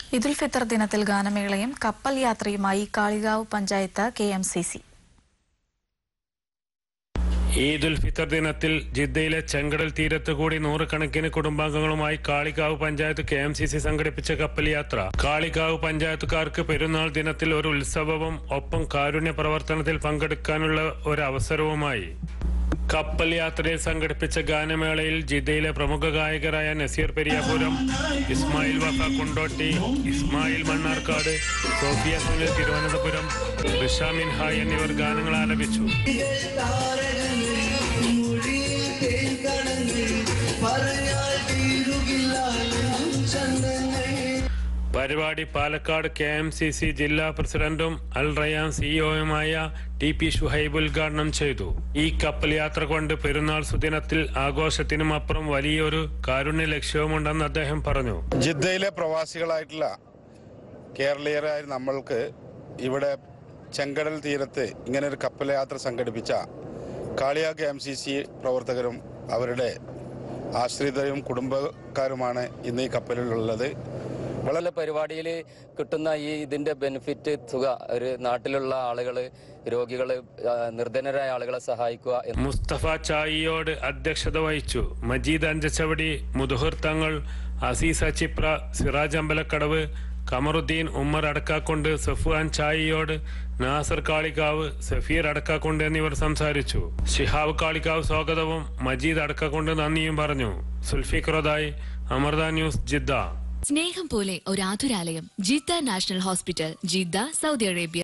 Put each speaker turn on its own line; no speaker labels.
ഇദുൽ ഫിത്തർ ദിനത്തിൽ ഗാനമേളയും കപ്പൽ യാത്രയുമായി Kalikavu panchayat K M C C
Eidul Fitr ദിനത്തിൽ ജിദ്ദയിലെ ചെങ്കടൽ തീരത്ത് കൂടി നൂറുകണക്കിന് കുടുംബാംഗങ്ങളുമായി Kalikavu panchayat K M C C സംഘടിപ്പിച്ച കപ്പൽ യാത്ര കാളികാവ് പഞ്ചായത്തുകാർക്ക് പെരുന്നാൾ ദിനത്തിൽ ഒരു ഉത്സവവും ഒപ്പം കാരുണ്യ പ്രവർത്തനത്തിൽ പങ്കെടുക്കാനുള്ള ഒരു അവസരവുമായി കപ്പൽ യാത്രയിൽ സംഘടിപ്പിച്ച ഗാനമേളയിൽ ജിദ്ദയിലെ പ്രമുഖ ഗായകരായ നസീർ പെരിയാപുരം ഇസ്മായിൽ വഫ കുണ്ടോട്ടി ഇസ്മായിൽ മണ്ണാർക്കാട് സോഫിയ സുനിൽ തിരുവനന്തപുരം റിഷാമിൻ ഹായ് എന്നിവർ ഗാനങ്ങൾ ആലപിച്ചു പരിപാടി Palakkad K M C C ജില്ലാ പ്രസിഡന്റും അൽ റയാൻ സിഇഒയുമായ ടി പി ഷുഹൈബ് ഉദ്ഘാടനം ചെയ്തു ഈ കപ്പൽ യാത്ര കൊണ്ട് പെരുന്നാൾ സുദിനത്തിൽ ആഘോഷത്തിനും അപ്പുറം വലിയൊരു കാരുണ്യ ലക്ഷ്യവുമുണ്ടെന്ന് അദ്ദേഹം പറഞ്ഞു
ജിദ്ദയിലെ പ്രവാസികളായിട്ടുള്ള കേരളീയരായ നമ്മൾക്ക് ഇവിടെ ചെങ്കടൽ തീരത്ത് ഇങ്ങനെ ഒരു കപ്പൽ യാത്ര സംഘടിപ്പിച്ച കാളിയാക്ക് എം സി സി പ്രവർത്തകരും അവരുടെ ആശ്രിതരും കുടുംബക്കാരുമാണ് ഇന്ന് ഈ കപ്പലിലുള്ളത്
വളരെ പരിപാടിയിൽ കിട്ടുന്ന ഈ ഇതിന്റെ ബെനിഫിറ്റ് തുക ഒരു നാട്ടിലുള്ള ആളുകൾ രോഗികൾ നിർധനരായ ആളുകളെ സഹായിക്കുക എന്ന്
മുസ്തഫ ചായിയോട് അധ്യക്ഷത വഹിച്ചു മജീദ് അഞ്ചച്ചവടി മുതുഹർ തങ്ങൾ അസീസ ചിപ്ര സിറാജ് അമ്പലക്കടവ് കമറുദ്ദീൻ ഉമ്മർ അടക്കാക്കൊണ്ട് സഫുവാൻ ചായിയോട് നാസർ കാളിക്കാവ് സഫീർ അടക്കാക്കൊണ്ട് എന്നിവർ സംസാരിച്ചു ഷിഹാബ് കാളിക്കാവ് സ്വാഗതവും മജീദ് അടക്കാക്കൊണ്ട് നന്ദിയും പറഞ്ഞു സുൽഫിഖ്റദായി അമൃത ന്യൂസ് ജിദ്ദ
സ്നേഹം പോലെ ഒരു ആതുരാലയം Jeddah national hospital Jeddah Saudi Arabia